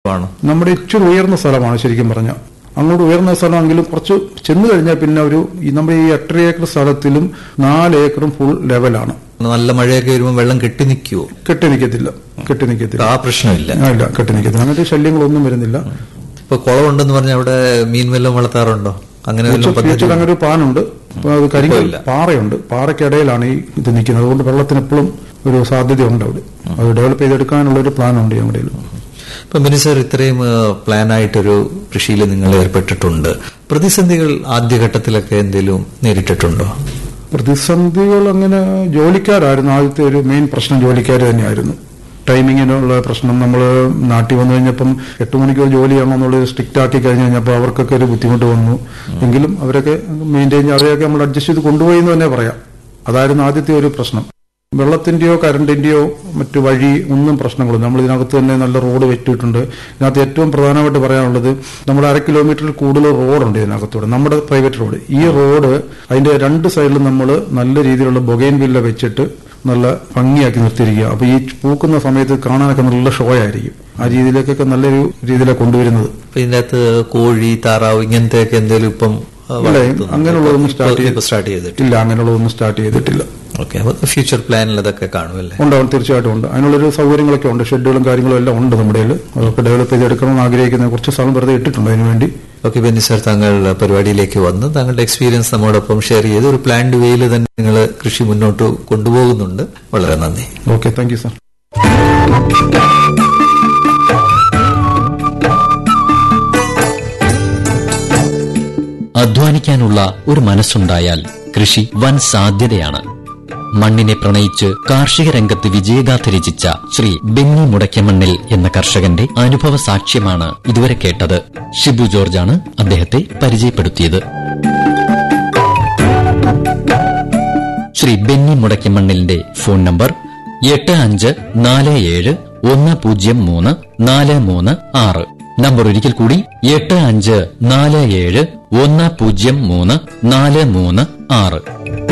ആണോ നമ്മുടെ ഇച്ചിരി ഉയർന്ന സ്ഥലമാണ് ശരിക്കും പറഞ്ഞാൽ അങ്ങോട്ട് ഉയർന്ന സ്ഥലമാണെങ്കിലും കുറച്ച് ചെന്ന് കഴിഞ്ഞാൽ പിന്നെ ഒരു ഈ നമ്മുടെ ഈ എട്ടര ഏക്കർ സ്ഥലത്തിലും നാല് ഏക്കറും ഫുൾ ലെവലാണ് നല്ല മഴയൊക്കെ വരുമ്പോൾ വെള്ളം കെട്ടി നിൽക്കുവോ കെട്ടി നിൽക്കത്തില്ല കെട്ടി നിൽക്കത്തില്ല ആ പ്രശ്നമില്ല ആ, ഇല്ല കെട്ടി നിൽക്കത്തില്ല അങ്ങനത്തെ ശല്യങ്ങളൊന്നും വരുന്നില്ല ഇപ്പൊ കുളമുണ്ടെന്ന് പറഞ്ഞാൽ അവിടെ മീൻ വല്ലതും വളർത്താറുണ്ടോ അങ്ങനെ വല്ലതും പദ്ധതി ഫ്യൂച്ചർ അങ്ങനെ ഒരു പ്ലാനുണ്ട് അപ്പൊ അത് കരിങ്കൽ ഇല്ല. പാറയുണ്ട് പാറയ്ക്കിടയിലാണ് ഈ ഇത് നിൽക്കുന്നത് അതുകൊണ്ട് വെള്ളത്തിന് എപ്പോഴും ഒരു സാധ്യതയുണ്ട് അവിടെ അത് ഡെവലപ്പ് ചെയ്തെടുക്കാനുള്ള ഒരു പ്ലാനുണ്ട് ഞങ്ങളുടെ കയ്യിൽ. ഇപ്പൊ മിനി സാർ ഇത്രയും പ്ലാൻ ആയിട്ടൊരു കൃഷിയിൽ നിങ്ങൾ ഏർപ്പെട്ടിട്ടുണ്ട് പ്രതിസന്ധികൾ ആദ്യഘട്ടത്തിലൊക്കെ എന്തെങ്കിലും നേരിട്ടിട്ടുണ്ടോ പ്രതിസന്ധികൾ അങ്ങനെ ജോലിക്കാരായിരുന്നു ആദ്യത്തെ ഒരു മെയിൻ പ്രശ്നം ജോലിക്കാർ തന്നെയായിരുന്നു ടൈമിങ്ങിനുള്ള പ്രശ്നം നമ്മൾ നാട്ടിൽ വന്നു കഴിഞ്ഞപ്പം എട്ട് മണിക്കൂർ ജോലി ചെയ്യണം എന്നുള്ളത് സ്ട്രിക്റ്റ് ആക്കി കഴിഞ്ഞ് കഴിഞ്ഞപ്പോൾ അവർക്കൊക്കെ ഒരു ബുദ്ധിമുട്ട് വന്നു എങ്കിലും അവരൊക്കെ മെയിൻറ്റെയിൻ അവരെയൊക്കെ നമ്മൾ അഡ്ജസ്റ്റ് ചെയ്ത് കൊണ്ടുപോയി എന്ന് തന്നെ പറയാം അതായിരുന്നു ആദ്യത്തെ ഒരു പ്രശ്നം വെള്ളത്തിന്റെയോ കറണ്ടിന്റെയോ മറ്റു വഴി ഒന്നും പ്രശ്നങ്ങളും നമ്മൾ ഇതിനകത്ത് തന്നെ നല്ല റോഡ് വെറ്റിയിട്ടുണ്ട് ഇതിനകത്ത് ഏറ്റവും പ്രധാനമായിട്ട് പറയാനുള്ളത് നമ്മുടെ അര കിലോമീറ്ററിൽ കൂടുതൽ റോഡുണ്ട് ഇതിനകത്തൂടെ നമ്മുടെ പ്രൈവറ്റ് റോഡ് ഈ റോഡ് അതിന്റെ രണ്ട് സൈഡിലും നമ്മൾ നല്ല രീതിയിലുള്ള ബൊഗൈൻ വില്ല വെച്ചിട്ട് നല്ല ഭംഗിയാക്കി നിർത്തിയിരിക്കുക അപ്പൊ ഈ പൂക്കുന്ന സമയത്ത് കാണാനൊക്കെ നല്ല ഷോ ആയിരിക്കും ആ രീതിയിലേക്കൊക്കെ നല്ലൊരു രീതിയിലാണ് കൊണ്ടുവരുന്നത് ഇപ്പൊ ഇതിന്റെ അകത്ത് കോഴി താറാവ് ഇങ്ങനത്തെയൊക്കെ എന്തെങ്കിലും ഇപ്പം ആ, ഇല്ല വളർത്തുന്നുണ്ടോ? അങ്ങനെയുള്ളതൊന്നും സ്റ്റാർട്ട് ഇപ്പൊ ചെയ്ത് സ്റ്റാർട്ട് ചെയ്തിട്ട് ഇല്ല അങ്ങനെയുള്ളതൊന്നും സ്റ്റാർട്ട് ചെയ്തിട്ടില്ല ഓക്കെ അപ്പൊ ഫ്യൂച്ചർ പ്ലാനിൽ അതൊക്കെ കാണുമല്ലേ ഉണ്ടാവും തീർച്ചയായിട്ടും ഉണ്ട് അതിനുള്ളൊരു സൗകര്യങ്ങളൊക്കെ ഉണ്ട് ഷെഡ്യൂളും കാര്യങ്ങളും എല്ലാം ഉണ്ട് നമ്മുടെ കയ്യിൽ അതൊക്കെ ഡെവലപ്പ് ചെയ്തെടുക്കണമെന്ന് ആഗ്രഹിക്കുന്ന കുറച്ച് സ്ഥലം വെറുതെ ഇട്ടിട്ടുണ്ട് അതിനു വേണ്ടി ഓക്കെ ബെന്നി സാർ താങ്കൾ പരിപാടിയിലേക്ക് വന്ന് താങ്കളുടെ എക്സ്പീരിയൻസ് നമ്മോടൊപ്പം ഷെയർ ചെയ്ത് ഒരു പ്ലാൻഡ് വേയിൽ തന്നെ നിങ്ങൾ കൃഷി മുന്നോട്ട് കൊണ്ടുപോകുന്നുണ്ട് വളരെ നന്ദി ഓക്കെ താങ്ക് യു സാർ അധ്വാനിക്കാനുള്ള ഒരു മനസ്സുണ്ടായാൽ കൃഷി വൻ സാധ്യതയാണ് മണ്ണിനെ പ്രണയിച്ച് കാർഷിക രംഗത്ത് വിജയഗാഥ രചിച്ച ശ്രീ ബെന്നി മുടക്കമണ്ണിൽ എന്ന കർഷകന്റെ അനുഭവ സാക്ഷ്യമാണ് ഇതുവരെ കേട്ടത് ഷിബു ജോർജാണ് അദ്ദേഹത്തെ പരിചയപ്പെടുത്തിയത് ശ്രീ ബെന്നി മുടക്കമണ്ണിലിന്റെ ഫോൺ നമ്പർ എട്ട് അഞ്ച് നാല് ഏഴ് ഒന്ന് പൂജ്യം മൂന്ന് നാല് മൂന്ന് ആറ് നമ്പർ ഒരിക്കൽ കൂടി എട്ട് അഞ്ച് നാല് ഏഴ് ഒന്ന് പൂജ്യം മൂന്ന് നാല് മൂന്ന് ആറ്